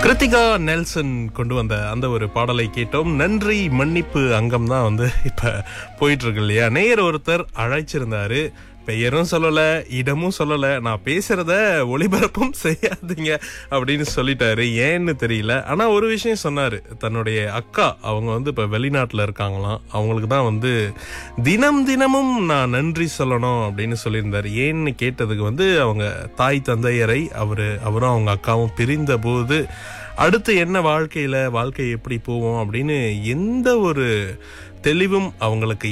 Kiruthika Nelson கொண்டு வந்த அந்த ஒரு பாடலை கேட்டோம் நன்றி மன்னிப்பு அங்கம் தான் வந்து இப்ப போயிட்டு இருக்கு இல்லையா நேயர் ஒருத்தர் அழைச்சிருந்தாரு பெயரும் சொல்லல இடமும் சொல்லல நான் பேசுறத ஒளிபரப்பும் செய்யாதீங்க அப்படின்னு சொல்லிட்டாரு ஏன்னு தெரியல ஆனா ஒரு விஷயம் சொன்னாரு தன்னுடைய அக்கா அவங்க வந்து இப்ப வெளிநாட்டுல இருக்காங்களாம் அவங்களுக்கு தான் வந்து தினம் தினமும் நான் நன்றி சொல்லணும் அப்படின்னு சொல்லியிருந்தாரு ஏன்னு கேட்டதுக்கு வந்து அவங்க தாய் தந்தையரை அவரு அவரும் அவங்க அக்காவும் பிரிந்த போது அடுத்து என்ன வாழ்க்கையில வாழ்க்கை எப்படி போவோம் அப்படின்னு எந்த ஒரு தெளிவும் அவங்களுக்கு